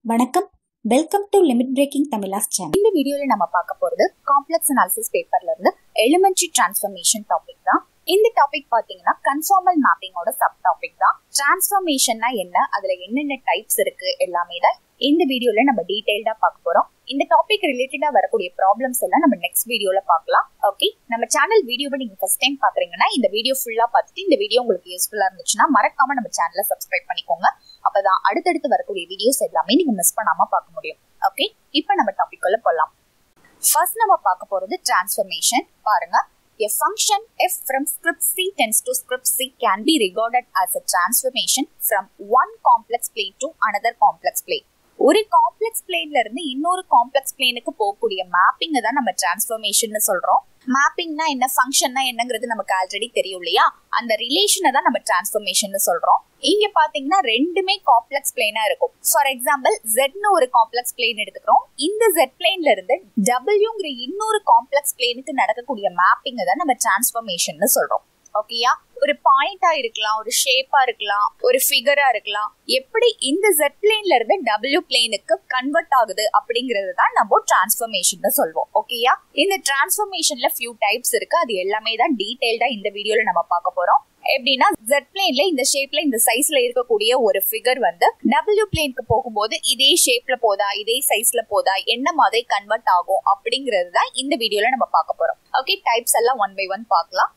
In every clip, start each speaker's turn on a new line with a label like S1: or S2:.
S1: வணக்கம் welcome to limit breaking தமிழாஸ் channel
S2: இந்த வீடியோல நம்ம பார்க்க போறது காம்ப்ளெக்ஸ் அனாலிசிஸ் பேப்பர்ல இருந்து எலிமெண்ட்ரி டிரான்ஸ்ஃபர்மேஷன் டாபிக் தான் இந்த டாபிக் பாத்தீங்கன்னா கன்ஃபார்மல் மேப்பிங்கோட சப் டாபிக் தான் டிரான்ஸ்ஃபர்மேஷன்னா என்ன அதுல என்னென்ன டைப்ஸ் இருக்கு எல்லாமே தான் இந்த வீடியோல நம்ம டீடைல்டா பார்க்க போறோம் இந்த டாபிக் ரிலேட்டடா வரக்கூடிய ப்ராப்ளம்ஸ் எல்லாம் நம்ம நெக்ஸ்ட் வீடியோல பார்க்கலாம் ஓகே நம்ம சேனல் வீடியோவை நீங்க ஃபர்ஸ்ட் டைம் பாக்குறீங்கன்னா இந்த வீடியோ ஃபுல்லா பார்த்துட்டு இந்த வீடியோ உங்களுக்கு யூஸ்ஃபுல்லா இருந்துச்சுன்னா மறக்காம நம்ம சேனலை சப்ஸ்கிரைப் பண்ணிக்கோங்க அப்பதான் அடுத்தடுத்து வரக்கூடிய வீடியோஸ் எல்லாமே நீங்க மிஸ் பண்ணாம பார்க்க முடியும் ஓகே இப்போ நம்ம டாபிக் உள்ள போலாம் ஃபர்ஸ்ட் நம்ம பார்க்க போறது டிரான்ஸ்ஃபர்மேஷன் பாருங்க A function f from script C tends to script C can be regarded as a transformation from one complex plane to another complex plane. ஒரு காம்ப்ளெக்ஸ் பிளேன்ல இருந்து இன்னொரு காம்ப்ளெக்ஸ் பிளேனுக்கு போகக்கூடிய மேப்பிங் தான் நம்ம டிரான்ஸ்ஃபர்மேஷன் சொல்றோம் மேப்பிங்னா என்ன ஃபங்க்ஷன்னா என்னங்கிறது நமக்கு ஆல்ரெடி தெரியும் இல்லையா அந்த ரிலேஷனை தான் நம்ம டிரான்ஸ்ஃபர்மேஷன் சொல்றோம் இங்க பாத்தீங்கன்னா ரெண்டுமே காம்ப்ளெக்ஸ் பிளேனா இருக்கும் ஃபார் எக்ஸாம்பிள் ஜெட்னு ஒரு காம்ப்ளெக்ஸ் பிளேன் எடுத்துக்கிறோம் இந்த ஜெட் பிளேன்ல இருந்து டபிள்யூங்கிற இன்னொரு காம்ப்ளெக்ஸ் பிளேனுக்கு நடக்கக்கூடிய மேப்பிங் தான் நம்ம டிரான்ஸ்ஃபர்மேஷன் சொல்றோம் ஓகேயா ஒரு பாயிண்டா இருக்கலாம் ஒரு ஷேப்பா இருக்கலாம் ஒரு ஃபிகரா இருக்கலாம் எப்படி இந்த ஜெட் பிளேன்ல இருந்து டபிள்யூ பிளேனுக்கு கன்வெர்ட் ஆகுது அப்படிங்கறது தான் நம்ம டிரான்ஸ்ஃபர்மேஷன் சொல்வோம் ஓகேயா இந்த டிரான்ஸ்ஃபர்மேஷன்ல ஃபியூ டைப்ஸ் இருக்கு அது எல்லாமே தான் டீடைல்டா இந்த வீடியோல நம்ம பார்க்க போறோம் எப்படின்னா ஜெட் பிளேன்ல இந்த ஷேப்ல இந்த சைஸ்ல இருக்கக்கூடிய ஒரு ஃபிகர் வந்து டபிள்யூ பிளேனுக்கு போகும்போது இதே ஷேப்ல போதா இதே சைஸ்ல போதா என்ன மாதிரி கன்வெர்ட் ஆகும் அப்படிங்கிறது தான் இந்த வீடியோல நம்ம பார்க்க போறோம் ஓகே டைப்ஸ் எல்லாம் ஒன் பை ஒன் பார்க்கலாம்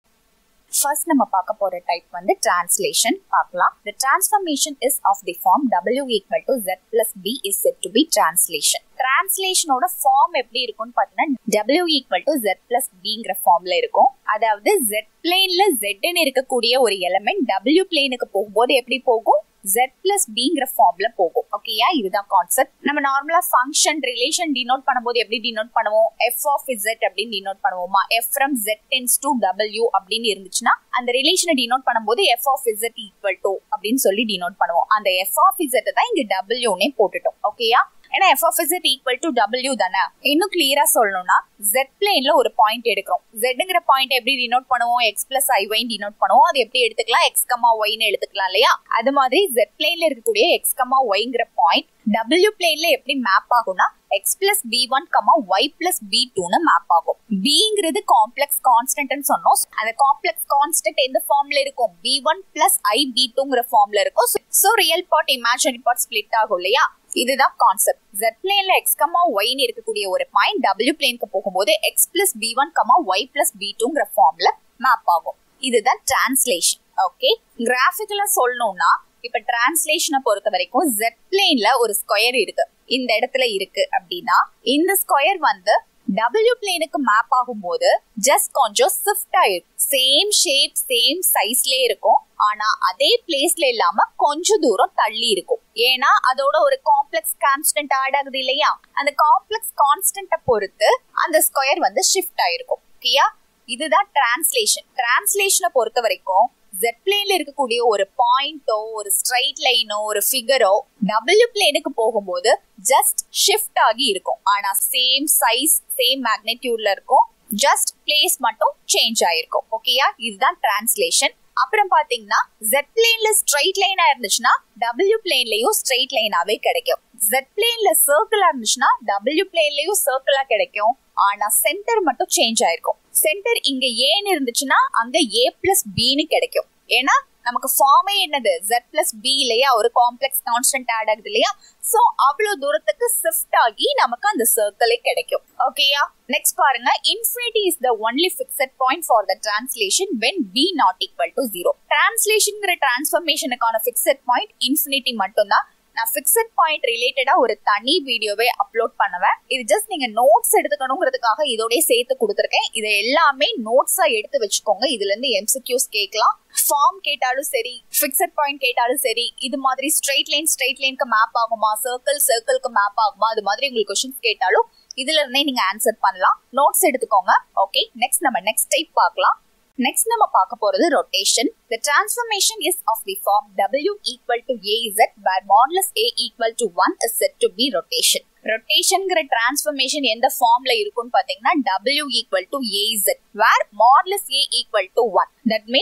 S2: ஃபர்ஸ்ட் நம்ம பார்க்க போற டைப் வந்து டிரான்ஸ்லேஷன் பார்க்கலாம் the transformation is of the form w equal to z plus b is said to be translation டிரான்ஸ்லேஷனோட ஃபார்ம் எப்படி இருக்கும்னு பார்த்தீங்கன்னா w equal to z plus bங்கிற ஃபார்ம்ல இருக்கும் அதாவது z பிளேன்ல zன்னு இருக்கக்கூடிய ஒரு எலமெண்ட் w பிளேனுக்கு போகும்போது எப்படி போகும் z பிளஸ் பிங்கிற ஃபார்ம்ல போகும் ஓகேயா இதுதான் கான்செப்ட் நம்ம நார்மலா ஃபங்க்ஷன் ரிலேஷன் டினோட் பண்ணும்போது எப்படி டினோட் பண்ணுவோம் எஃப் ஆஃப் z அப்படின்னு டினோட் பண்ணுவோமா F from z tends to w அப்படின்னு இருந்துச்சுன்னா அந்த ரிலேஷனை டினோட் பண்ணும்போது F of z equal to அப்படின்னு சொல்லி டினோட் பண்ணுவோம் அந்த எஃப் ஆஃப் z தான் இங்க wனே போட்டுட்டோம் ஓகேயா ஏன்னா F of is equal to டபிள்யூ தானே இன்னும் கிளியரா சொல்லணும்னா ஜெட் பிளேன்ல ஒரு பாயிண்ட் எடுக்கிறோம் ஜெட்ங்கிற பாயிண்ட் எப்படி டினோட் பண்ணுவோம் x plus i y denote பண்ணுவோம் அது எப்படி எடுத்துக்கலாம் எக்ஸ் கமா ஒய்னு எடுத்துக்கலாம் இல்லையா அது மாதிரி ஜெட் பிளேன்ல இருக்கக்கூடிய எக்ஸ் கமா ஒய்ங்கிற பாயிண்ட் டபிள்யூ பிளேன்ல எப்படி மேப் ஆகும்னா x plus b one comma y plus b டூன்னு மேப் ஆகும் பிங்கிறது காம்ப்ளெக்ஸ் கான்ஸ்டன்ட்னு சொன்னோம் அந்த காம்ப்ளெக்ஸ் கான்ஸ்டன்ட் எந்த ஃபார்ம்ல இருக்கும் b one plus i b டூங்கிற ஃபார்ம்ல இருக்கும் so real part imaginary part split ஆகும் இல்லையா இதுதான் கான்செப்ட் ஜெட் பிளேன்ல எக்ஸ் கமா ஒய்னு இருக்கக்கூடிய ஒரு பாயிண்ட் டபிள்யூ பிளேனுக்கு போகும்போது x plus b one comma y plus b டூங்கிற ஃபார்ம்ல மேப் ஆகும் இதுதான் டிரான்ஸ்லேஷன் ஓகே கிராஃபிக்கலா சொல்லணும்னா இப்ப டிரான்ஸ்லேஷனை பொறுத்த வரைக்கும் ஜெட் பிளேன்ல ஒரு ஸ்கொயர் இருக்கு இந்த இடத்துல இருக்கு அப்படின்னா இந்த ஸ்கொயர் வந்து டபிள்யூ பிளேனுக்கு மேப் ஆகும்போது ஜஸ்ட் கொஞ்சம் ஷிஃப்ட் ஆயிருக்கு சேம் ஷேப் சேம் சைஸ்ல இருக்கும் ஆனா அதே பிளேஸ்ல இல்லாம கொஞ்சம் தூரம் தள்ளி இருக்கும் ஏன்னா அதோட ஒரு காம்ப்ளெக்ஸ் கான்ஸ்டன்ட் ஆட் ஆகுது இல்லையா அந்த காம்ப்ளெக்ஸ் கான்ஸ்டன்ட பொறுத்து அந்த ஸ்கொயர் வந்து ஷிஃப்ட் ஆயிருக்கும் ஓகேயா இதுதான் டிரான்ஸ்லேஷன் டிரான்ஸ்லேஷனை பொறுத்த வரைக்கும் ஜெட் பிளேன்ல இருக்கக்கூடிய ஒரு பாயிண்டோ ஒரு ஸ்ட்ரைட் லைனோ ஒரு ஃபிகரோ டபிள்யூ பிளேனுக்கு போகும்போது ஜஸ்ட் ஷிஃப்ட் ஆகி இருக்கும் ஆனா சேம் சைஸ் சேம் மேக்னெட்யூட்ல இருக்கும் ஜஸ்ட் பிளேஸ் மட்டும் சேஞ்ச் ஆயிருக்கும் ஓகேயா இதுதான் டிரான்ஸ்லேஷன் அப்புறம் பாத்தீங்கன்னா ஜெட் பிளேன்ல ஸ்ட்ரைட் லைனா இருந்துச்சுன்னா டபிள்யூ பிளேன்லயும் ஸ்ட்ரைட் லைனாவே கிடைக்கும் ஜெட் பிளேன்ல சர்க்கிளா இருந்துச்சுன்னா டபிள்யூ பிளேன்லயும் சர்க்கிளா கிடைக்கும் ஆனா சென்டர் மட்டும் சேஞ்ச் ஆயிருக்கும் சென்டர் இங்க ஏன்னு இருந்துச்சுன்னா அங்க ஏ பிளஸ் பின்னு கிடைக்கும் ஏன்னா நமக்கு ஃபார்மே என்னது ஜெட் பிளஸ் பி இல்லையா ஒரு காம்ப்ளெக்ஸ் கான்ஸ்டன்ட் ஆட் ஆகுது இல்லையா சோ அவ்வளவு தூரத்துக்கு ஷிஃப்ட் ஆகி நமக்கு அந்த சர்க்கிளே கிடைக்கும் ஓகேயா நெக்ஸ்ட் பாருங்க infinity is the only fixed point for the translation when b not equal to zero டிரான்ஸ்லேஷன்ங்கிற டிரான்ஸ்ஃபர்மேஷனுக்கான ஃபிக்ஸட் பாயிண்ட் இன்ஃபினிட்டி மட்டும்தான் நான் ஃபிக்ஸட் பாயிண்ட் ரிலேட்டடா ஒரு தனி வீடியோவே அப்லோட் பண்ணுவேன் இது ஜஸ்ட் நீங்க நோட்ஸ் எடுத்துக்கணுங்கிறதுக்காக இதோடய சேர்த்து கொடுத்துருக்கேன் இதை எல்லாமே நோட்ஸா எடுத்து வச்சுக்கோங்க இதுல இருந்து எம்சிக்யூஸ் கேட்கலாம் ஃபார்ம் கேட்டாலும் சரி ஃபிக்ஸட் பாயிண்ட் கேட்டாலும் சரி இது மாதிரி ஸ்ட்ரைட் லைன் ஸ்ட்ரைட் லைனுக்கு மேப் ஆகுமா சர்க்கிள் சர்க்கிள்க்கு மேப் ஆகுமா அது மாதிரி உங்களுக்கு கொஸ்டின்ஸ் கேட்டாலும் இதுல இருந்தே நீங்க ஆன்சர் பண்ணலாம் நோட்ஸ் எடுத்துக்கோங்க ஓகே நெக்ஸ்ட் நம்ம நெக்ஸ்ட் டைப் பார்க்கலாம் நெக்ஸ்ட் நம்ம பார்க்க போறது rotation the transformation is of the form w equal to az where modulus a equal to 1 is said to be rotation ரொட்டேஷன்ங்கிற டிரான்ஸ்ஃபர்மேஷன் எந்த ஃபார்ம்ல இருக்கும்னு பாத்தீங்கன்னா w equal to az where modulus a equal to 1 that means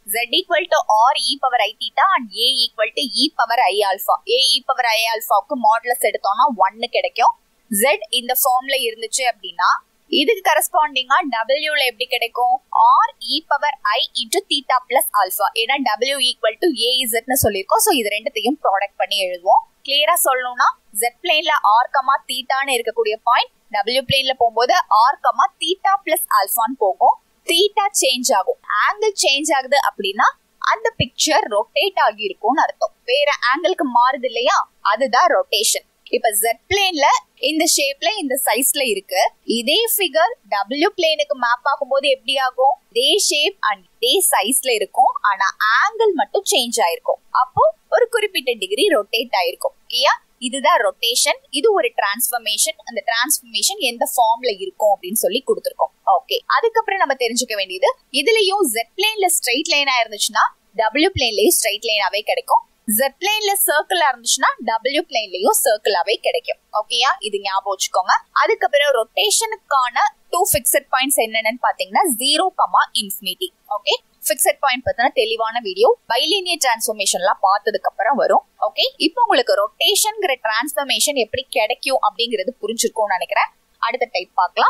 S2: z equal to r E power i theta and a equal to e power i alpha a e power i ஆல்ஃபாவுக்கு modulus எடுத்தோம்னா ஒன்னு கிடைக்கும் z இந்த ஃபார்ம்ல இருந்துச்சு அப்படின்னா இதுக்கு கரஸ்பாண்டிங்கா டபிள்யூல எப்படி கிடைக்கும் r E power i into theta plus alpha ஏன்னா டபிள்யூ ஈக்குவல் டு ஏ இசட்னு சொல்லியிருக்கோம் ஸோ இது ரெண்டுத்தையும் ப்ராடக்ட் பண்ணி எழுதுவோம் கிளியரா சொல்லணும்னா ஜெட் பிளேன்ல ஆர் கமா தீட்டான்னு இருக்கக்கூடிய பாயிண்ட் டபிள்யூ பிளேன்ல போகும்போது ஆர் கமா தீட்டா பிளஸ் ஆல்ஃபான்னு போகும் தீட்டா சேஞ்ச் ஆகும் ஆங்கிள் சேஞ்ச் ஆகுது அப்படின்னா அந்த பிக்சர் ரொட்டேட் ஆகி இருக்கும்னு அர்த்தம் வேற ஆங்கிளுக்கு மாறுது இல்லையா அதுதான் ரொட்டேஷன் இப்ப ஜெட் பிளேன்ல இந்த ஷேப்ல இந்த சைஸ்ல இருக்கு இதே ஃபிகர் டபிள்யூ பிளேனுக்கு மேப் ஆகும்போது எப்படி ஆகும் இதே ஷேப் அண்ட் இதே சைஸ்ல இருக்கும் ஆனா ஆங்கிள் மட்டும் சேஞ்ச் ஆயிருக்கும் அப்போ ஒரு குறிப்பிட்ட டிகிரி ரொட்டேட் ஆயிருக்கும் ஓகேயா இதுதான் ரொட்டேஷன் இது ஒரு டிரான்ஸ்ஃபர்மேஷன் அந்த டிரான்ஸ்ஃபர்மேஷன் எந்த ஃபார்ம்ல இருக்கும் அப்படின்னு சொல்லி கொடுத்துருக்கோம் ஓகே அதுக்கப்புறம் நம்ம தெரிஞ்சுக்க வேண்டியது இதுலயும் ஜெட் பிளேன்ல ஸ்ட்ரைட் லைனா இருந்துச்சுன்னா டபிள்யூ பிளேன்லயும் ஸ்ட்ரைட் லைனாவே கிடைக்கும் ஜெட் பிளேன்ல சர்க்கிளா இருந்துச்சுன்னா டபிள்யூ பிளேன்லயும் சர்க்கிளாவே கிடைக்கும் ஓகேயா இது ஞாபகம் வச்சுக்கோங்க அதுக்கப்புறம் ரொட்டேஷனுக்கான டூ பிக்சட் பாயிண்ட்ஸ் என்னென்னு பாத்தீங்கன்னா zero comma infinity okay fixed point பத்தின தெளிவான வீடியோ பைலினியர் டிரான்ஸ்ஃபர்மேஷன்லாம் பார்த்ததுக்கு அப்புறம் வரும் ஓகே இப்போ உங்களுக்கு ரொட்டேஷன்ங்கிற டிரான்ஸ்ஃபர்மேஷன் எப்படி கிடைக்கும் அப்படிங்கிறது புரிஞ்சிருக்கும்னு நினைக்கிறேன் அடுத்த டைப் பார்க்கலாம்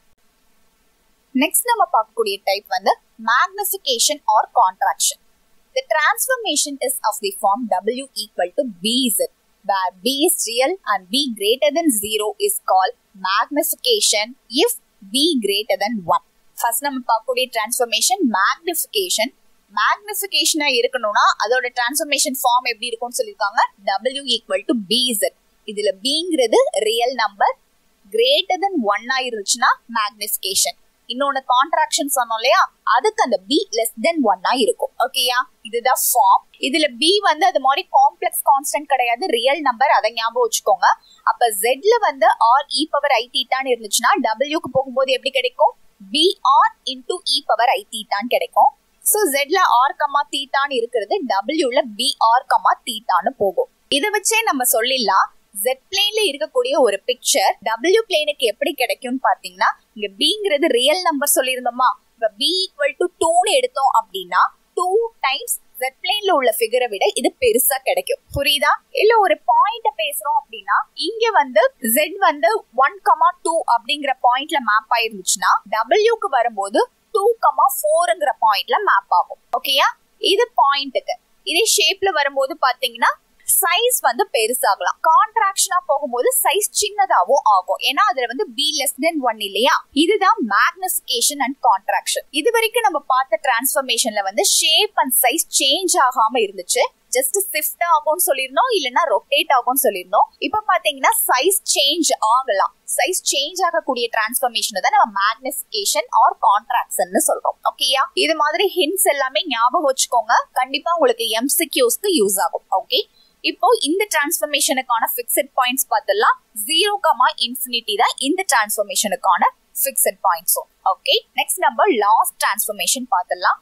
S2: நெக்ஸ்ட் நம்ம பார்க்கக்கூடிய டைப் வந்து magnification or contraction The transformation is of the form W equal to BZ, where B is real and B greater than 0 is called magnification if B greater than 1. First நம்ம பார்க்கக்கூடிய transformation magnification மேக்னிஃபிகேஷனா இருக்கணும்னா அதோட transformation form எப்படி இருக்கும்னு சொல்லியிருக்காங்க W equal to B Z இதுல பிங்கிறது real number greater than one ஆயிருச்சுன்னா மேக்னிஃபிகேஷன் இன்னொன்னு கான்ட்ராக்ஷன் சொன்னோம் இல்லையா அதுக்கு அந்த பி லெஸ் தென் ஒன்னா இருக்கும் ஓகேயா இதுதான் ஃபார்ம் இதுல பி வந்து அது மாதிரி காம்ப்ளெக்ஸ் கான்ஸ்டன்ட் கிடையாது ரியல் நம்பர் அதை ஞாபகம் வச்சுக்கோங்க அப்ப ஜெட்ல வந்து ஆர் இ பவர் ஐ தீட்டான்னு இருந்துச்சுன்னா டபிள்யூக்கு போகும்போது எப்படி கிடைக்கும் B R into E power I தீட்டான்னு கிடைக்கும் சோ ஜெட்ல ஆர் கமா தீட்டான்னு இருக்கிறது டபிள்யூல பி ஆர் கமா தீட்டான்னு போகும் இதை வச்சே நம்ம சொல்லிடலாம் ஜெட் பிளேன்ல இருக்கக்கூடிய ஒரு பிக்சர் டபிள்யூ பிளேனுக்கு எப்படி கிடைக்கும்னு பாத்தீங்கன்னா இங்க பிங்கிறது ரியல் நம்பர் சொல்லியிருந்தோமா இப்ப பி ஈக்குவல் டு டூன்னு எடுத்தோம் அப்படின்னா டூ டைம்ஸ் ஜெட் பிளேன்ல உள்ள ஃபிகரை விட இது பெருசா கிடைக்கும் புரியுதா இல்ல ஒரு பாயிண்ட பேசுறோம் அப்படின்னா இங்க வந்து ஜெட் வந்து ஒன் கமா டூ அப்படிங்கிற பாயிண்ட்ல மேப் ஆயிருந்துச்சுன்னா டபிள்யூக்கு வரும்போது டூ கமா ஃபோருங்கிற பாயிண்ட்ல மேப் ஆகும் ஓகேயா இது பாயிண்ட்டுக்கு இதே ஷேப்ல வரும்போது பாத்தீங்கன்னா சைஸ் வந்து பெருசாகலாம் கான்ட்ராக்ஷனா போகும்போது சைஸ் சின்னதாவும் ஆகும் ஏன்னா அதுல வந்து பி லெஸ் தென் ஒன் இல்லையா இதுதான் மேக்னிபிகேஷன் அண்ட் கான்ட்ராக்ஷன் இது வரைக்கும் நம்ம பார்த்த டிரான்ஸ்பர்மேஷன்ல வந்து ஷேப் அண்ட் சைஸ் சேஞ்ச் ஆகாம இருந்துச்சு ஜஸ்ட் ஷிஃப்ட் ஆகும்னு சொல்லியிருந்தோம் இல்லைன்னா ரொட்டேட் ஆகும்னு சொல்லியிருந்தோம் இப்ப பாத்தீங்கன்னா சைஸ் சேஞ்ச் ஆகலாம் சைஸ் சேஞ்ச் ஆகக்கூடிய டிரான்ஸ்பர்மேஷன் தான் நம்ம மேக்னிபிகேஷன் ஆர் கான்ட்ராக்ஷன் சொல்றோம் ஓகேயா இது மாதிரி ஹிண்ட்ஸ் எல்லாமே ஞாபகம் வச்சுக்கோங்க கண்டிப்பா உங்களுக்கு எம்சிக்யூஸ்க்கு யூஸ் ஆகும் ஓகே இப்போ இந்த டிரான்ஸ்ஃபர்மேஷனுக்கான ஃபிக்ஸட் பாயிண்ட்ஸ் பார்த்தலாம் ஜீரோ கமா இன்ஃபினிட்டி தான் இந்த டிரான்ஸ்ஃபர்மேஷனுக்கான ஃபிக்ஸட் பாயிண்ட்ஸும் ஓகே நெக்ஸ்ட் நம்ம லாஸ்ட் டிரான்ஸ்ஃபர்மேஷன் பார்த்தலாம்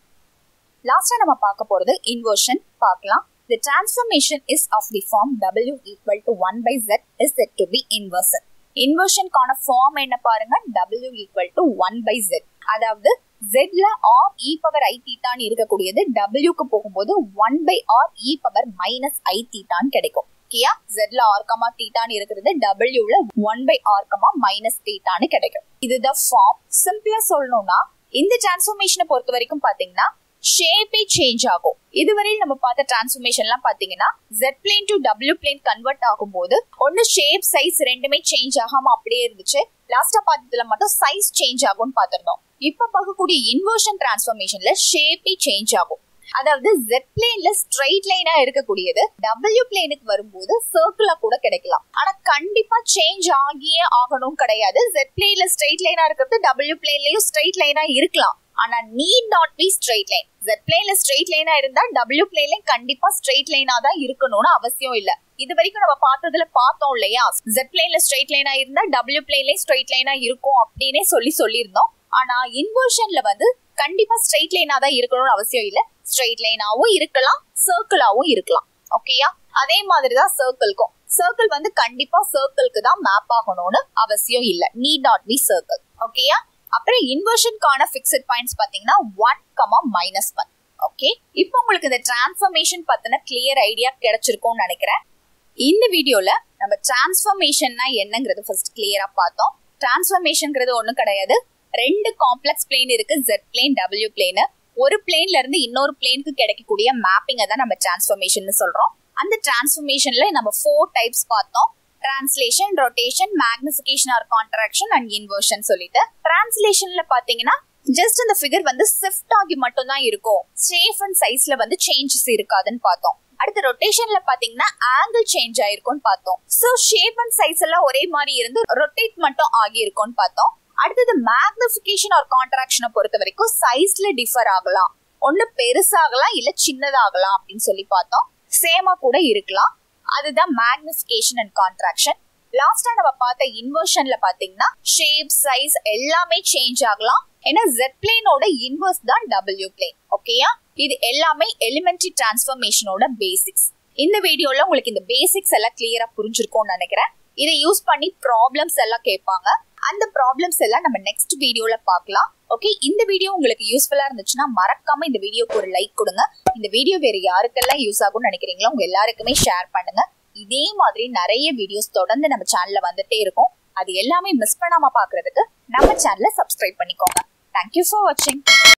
S2: லாஸ்டா நம்ம பார்க்க போறது இன்வர்ஷன் பார்க்கலாம் The transformation is of the form W equal to 1 by Z is said to be inversion. இன்வர்ஷனுக்கான ஃபார்ம் என்ன பாருங்க W equal to 1 by Z. அதாவது ஜெட்ல ஆர் இ பவர் ஐ தீட்டான்னு இருக்கக்கூடியது டபிள்யூக்கு போகும்போது one by R E power minus I தீட்டான்னு கிடைக்கும் ஓகேயா ஜெட்ல ஆர் கமா தீட்டான்னு இருக்கிறது டபிள்யூல one by R comma minus தீட்டான்னு கிடைக்கும் இதுதான் ஃபார்ம் சிம்பிளா சொல்லணும்னா இந்த டிரான்ஸ்ஃபர்மேஷனை பொறுத்த வரைக்கும் பாத்தீங்கன்னா ஷேப்பே சேஞ்ச் ஆகும் இதுவரையில் நம்ம பார்த்த டிரான்ஸ்ஃபர்மேஷன் எல்லாம் பாத்தீங்கன்னா Z plane to W plane convert ஆகும்போது ஒன்னு ஷேப் சைஸ் ரெண்டுமே சேஞ்ச் ஆகாம அப்படியே இருந்துச்சு லாஸ்டா பார்த்ததுல மட்டும் சைஸ் சேஞ்ச் ஆகும்னு பார்த்திருந்தோம் இப்ப பார்க்கக்கூடிய இன்வர்ஷன் டிரான்ஸ்ஃபர்மேஷன்ல ஷேப்பே சேஞ்ச் ஆகும் அதாவது ஜெட் பிளேன்ல ஸ்ட்ரைட் லைனா இருக்கக்கூடியது டபிள்யூ பிளேனுக்கு வரும்போது சர்க்கிளா கூட கிடைக்கலாம் ஆனா கண்டிப்பா சேஞ்ச் ஆகியே ஆகணும் கிடையாது ஜெட் பிளேன்ல ஸ்ட்ரைட் லைனா இருக்கிறது டபிள்யூ பிளேன்லயும் ஸ்ட்ரைட் லைனா இருக்கலாம் ஆனா need not be straight line Z பிளேன்ல ஸ்ட்ரைட் லைனா இருந்தா டபிள்யூ பிளேன்லயும் கண்டிப்பா ஸ்ட்ரைட் லைனா தான் இருக்கணும்னு அவசியம் இல்ல இது வரைக்கும் நம்ம பார்த்ததுல பார்த்தோம் இல்லையா ஜெட் பிளேன்ல ஸ்ட்ரைட் லைனா இருந்தா டபிள்யூ பிளேன்லயும் ஸ்ட்ரைட் லைனா இருக்கும் அப்படின்னே சொல்லி சொல்லியிருந்தோம் ஆனா இன்வர்ஷன்ல வந்து கண்டிப்பா ஸ்ட்ரைட் லைனா தான் இருக்கணும்னு அவசியம் இல்ல ஸ்ட்ரைட் லைனாவும் இருக்கலாம் சர்க்கிளாவும் இருக்கலாம் ஓகேயா அதே மாதிரிதான் சர்க்கிள்க்கும் சர்க்கிள் வந்து கண்டிப்பா சர்க்கிள்க்கு தான் மேப் ஆகணும்னு அவசியம் இல்ல நீட் நாட் பி சர்க்கிள் ஓகேயா அப்புறம் இன்வர்ஷனுக்கான பிக்சட் பாயிண்ட்ஸ் பாத்தீங்கன்னா one comma minus one okay இப்போ உங்களுக்கு இந்த டிரான்ஸ்ஃபர்மேஷன் பத்தின கிளியர் ஐடியா கிடைச்சிருக்கும்னு நினைக்கிறேன் இந்த வீடியோல நம்ம டிரான்ஸ்ஃபர்மேஷன்னா என்னங்கிறது ஃபர்ஸ்ட் கிளியரா பார்த்தோம் டிரான்ஸ்ஃபர்மேஷன்ங்கிறது ஒண்ணும் கிடையாது ரெண்டு காம்ப்ளெக்ஸ் பிளேன் இருக்கு ஜெட் பிளேன் டபிள்யூ பிளேன் ஒரு பிளேன்ல இருந்து இன்னொரு பிளேனுக்கு கிடைக்கக்கூடிய மேப்பிங்கை தான் நம்ம டிரான்ஸ்ஃபர்மேஷன் சொல்றோம் அந்த டிரான்ஸ்ஃபர்மேஷன்ல நம்ம ஃபோர் டைப்ஸ் பார்த்தோம் translation rotation magnification or contraction and inversion சொல்லிட்டு டிரான்ஸ்லேஷன்ல பாத்தீங்கன்னா ஜஸ்ட் அந்த ஃபிகர் வந்து ஷிஃப்ட் ஆகி மட்டும் தான் இருக்கும் ஷேப் அண்ட் சைஸ்ல வந்து சேஞ்சஸ் இருக்காதுன்னு பார்த்தோம் அடுத்து ரொட்டேஷன்ல பாத்தீங்கன்னா ஆங்கிள் சேஞ்ச் ஆயிருக்கும்னு பார்த்தோம் சோ ஷேப் அண்ட் சைஸ் எல்லாம் ஒரே மாதிரி இருந்து ரொட்டேட் மட்டும் ஆகி இருக்கும்னு பார்த்தோம் அடுத்தது மேக்னிபிகேஷன் ஆர் கான்ட்ராக்ஷனை பொறுத்த வரைக்கும் சைஸ்ல டிஃபர் ஆகலாம் ஒண்ணு பெருசாகலாம் இல்ல சின்னதாகலாம் அப்படின்னு சொல்லி பார்த்தோம் சேமா கூட இருக்கலாம் அதுதான் மேக்னிபிகேஷன் அண்ட் கான்ட்ராக்ஷன் லாஸ்டா நம்ம பார்த்த இன்வர்ஷன்ல பாத்தீங்கன்னா ஷேப் சைஸ் எல்லாமே சேஞ்ச் ஆகலாம் ஏன்னா ஜெட் பிளேனோட இன்வர்ஸ் தான் டபிள்யூ பிளேன் ஓகேயா இது எல்லாமே எலிமெண்ட்ரி டிரான்ஸ்ஃபர்மேஷனோட பேசிக்ஸ் இந்த வீடியோல உங்களுக்கு இந்த பேசிக்ஸ் எல்லாம் கிளியரா புரிஞ்சிருக்கும்னு நினைக்கிறேன் இதை யூஸ் பண்ணி ப்ராப்ளம்ஸ் எல்லாம் கேட்பாங்க அந்த ப்ராப்ளம்ஸ் எல்லாம் நம்ம நெக்ஸ்ட் வீடியோல பார்க்கலாம் ஓகே இந்த வீடியோ உங்களுக்கு யூஸ்ஃபுல்லா இருந்துச்சுன்னா மறக்காம இந்த வீடியோக்கு ஒரு லைக் கொடுங்க இந்த வீடியோ வேற யாருக்கெல்லாம் யூஸ் ஆகும்னு நினைக்கிறீங்களோ உங்க எல்லாருக்குமே ஷேர் பண்ணுங்க இதே மாதிரி நிறைய வீடியோஸ் தொடர்ந்து நம்ம சேனல்ல வந்துட்டே இருக்கும் அது எல்லாமே மிஸ் பண்ணாம பாக்குறதுக்கு நம்ம சேனலை சப்ஸ்கிரைப் பண்ணிக்கோங்க தேங்க்யூ ஃபார் வாட்சிங்